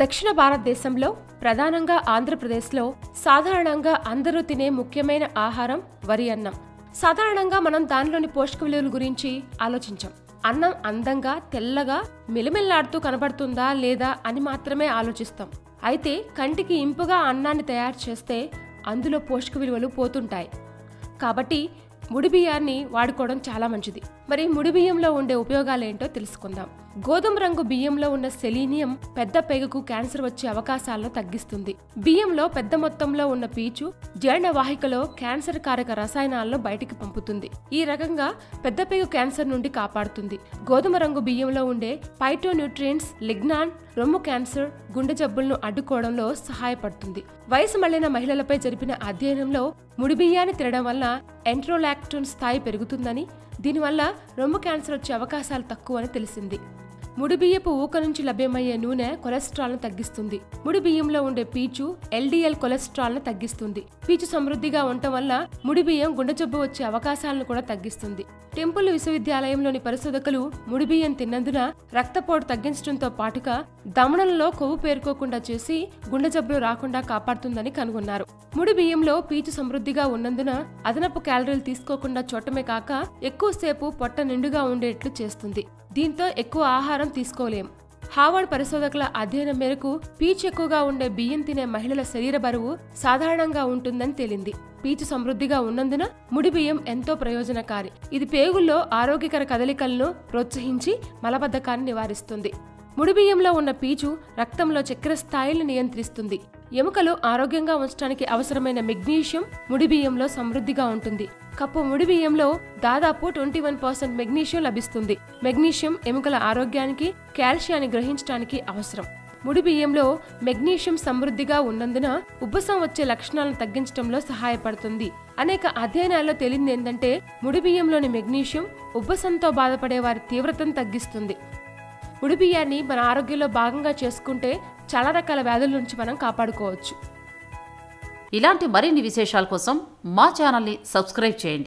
దక్షిణ భారతదేశంలో ప్రధానంగా ఆంధ్రప్రదేశ్లో సాధారణంగా అందరూ తినే ముఖ్యమైన ఆహారం వరి అన్నం సాధారణంగా మనం దానిలోని పోషక విలువల గురించి ఆలోచించాం అన్నం అందంగా తెల్లగా మిలమిల్లాడుతూ కనబడుతుందా లేదా అని మాత్రమే ఆలోచిస్తాం అయితే కంటికి ఇంపుగా అన్నాన్ని తయారు చేస్తే అందులో పోషక విలువలు పోతుంటాయి కాబట్టి ముడి బియ్యాన్ని వాడుకోవడం చాలా మంచిది మరి ముడి బియ్యంలో ఉండే ఉపయోగాలు ఏంటో తెలుసుకుందాం గోధుమ రంగు బియ్యంలో ఉన్న సెలీనియం పెద్ద పేగుకు క్యాన్సర్ వచ్చే అవకాశాలను తగ్గిస్తుంది బియ్యంలో పెద్ద మొత్తంలో ఉన్న పీచు జీర్ణవాహికలో క్యాన్సర్ కారక రసాయనాలను బయటికి పంపుతుంది ఈ రకంగా పెద్ద పేగు క్యాన్సర్ నుండి కాపాడుతుంది గోధుమ రంగు బియ్యంలో ఉండే పైటోన్యూట్రియంట్స్ లిగ్నాన్ రొమ్ము క్యాన్సర్ గుండె జబ్బులను అడ్డుకోవడంలో సహాయపడుతుంది వయసు మళ్లిన మహిళలపై జరిపిన అధ్యయనంలో ముడి బియ్యాన్ని తినడం వల్ల ఎంట్రోలాక్టోన్ స్థాయి పెరుగుతుందని దీనివల్ల రొమ్ము క్యాన్సర్ వచ్చే అవకాశాలు తక్కువని తెలిసింది ముడి బియ్యపు ఊక నుంచి లభ్యమయ్యే నూనె కొలెస్ట్రాల్ను తగ్గిస్తుంది ముడి బియ్యంలో ఉండే పీచు ఎల్డిఎల్ కొలెస్ట్రాల్ను తగ్గిస్తుంది పీచు సమృద్ధిగా ఉండటం వల్ల ముడి బియ్యం గుండె జబ్బు వచ్చే అవకాశాలను కూడా తగ్గిస్తుంది టెంపుల్ విశ్వవిద్యాలయంలోని పరిశోధకులు ముడి బియ్యం తిన్నందున రక్తపోటు తగ్గించడంతో పాటుగా దమనంలో కొవ్వు పేరుకోకుండా చేసి గుండె జబ్బులు రాకుండా కాపాడుతుందని కనుగొన్నారు ముడి బియ్యంలో పీచు సమృద్ధిగా ఉన్నందున అదనపు క్యాలరీలు తీసుకోకుండా చూడటమే కాక ఎక్కువసేపు పొట్ట నిండుగా ఉండేట్లు చేస్తుంది దీంతో ఎక్కువ ఆహారం తీసుకోలేం హార్వర్డ్ పరిశోధకుల అధ్యయనం మేరకు పీచు ఎక్కువగా ఉండే బియ్యం తినే మహిళల శరీర బరువు సాధారణంగా ఉంటుందని తేలింది పీచు సమృద్ధిగా ఉన్నందున ముడి బియ్యం ఎంతో ప్రయోజనకారి ఇది పేగుల్లో ఆరోగ్యకర కదలికలను ప్రోత్సహించి మలబద్ధకాన్ని నివారిస్తుంది ముడి బియ్యంలో ఉన్న పీచు రక్తంలో చక్కెర స్థాయిలను నియంత్రిస్తుంది ఎముకలు ఆరోగ్యంగా ఉంచడానికి అవసరమైన మెగ్నీషియం ముడి బియ్యంలో సమృద్ధిగా ఉంటుంది కప్పు ముడి బియ్యంలో దాదాపు ట్వంటీ వన్ పర్సెంట్ మెగ్నీషియం లభిస్తుంది మెగ్నీషియం ఎముకల ఆరోగ్యానికి కాల్షియాన్ని గ్రహించడానికి అవసరం ముడి బియ్యంలో మెగ్నీషియం సమృద్ధిగా ఉన్నందున ఉబ్బసం వచ్చే లక్షణాలను తగ్గించడంలో సహాయపడుతుంది అనేక అధ్యయనాల్లో తేలింది ఏంటంటే ముడి బియ్యంలోని మెగ్నీషియం ఉబ్బసంతో బాధపడే వారి తీవ్రతను తగ్గిస్తుంది ముడి బియ్యాన్ని మన ఆరోగ్యంలో భాగంగా చేసుకుంటే చాలా రకాల వ్యాధుల నుంచి మనం కాపాడుకోవచ్చు ఇలాంటి మరిన్ని విశేషాల కోసం మా ఛానల్ని సబ్స్క్రైబ్ చేయండి